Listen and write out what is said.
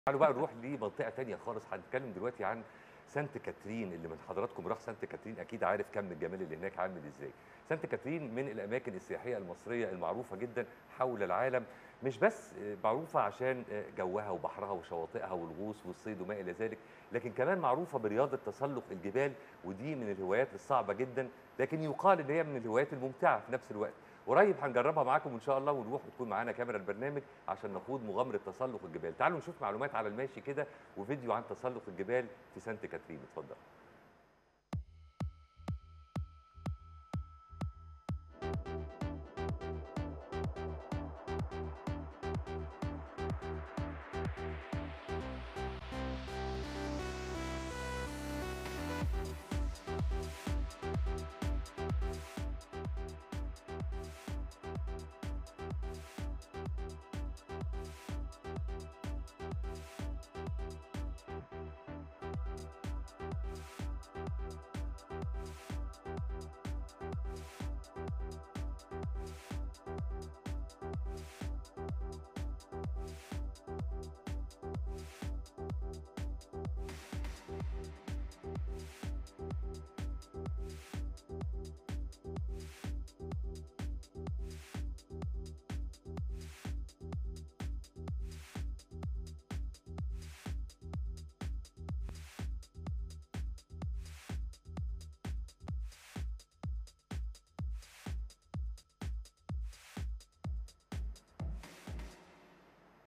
تعالوا بقى نروح لمنطقه تانية خالص هنتكلم دلوقتي عن سانت كاترين اللي من حضراتكم راح سانت كاترين اكيد عارف كم الجمال اللي هناك عامل ازاي سانت كاترين من الاماكن السياحيه المصريه المعروفه جدا حول العالم مش بس معروفه عشان جوها وبحرها وشواطئها والغوص والصيد وما الى ذلك لكن كمان معروفه برياضه تسلق الجبال ودي من الهوايات الصعبه جدا لكن يقال ان هي من الهوايات الممتعه في نفس الوقت قريب هنجربها معاكم ان شاء الله ونروح وتكون معانا كاميرا البرنامج عشان نخوض مغامره تسلق الجبال تعالوا نشوف معلومات على الماشي كده وفيديو عن تسلق الجبال في سانت كاترين اتفضل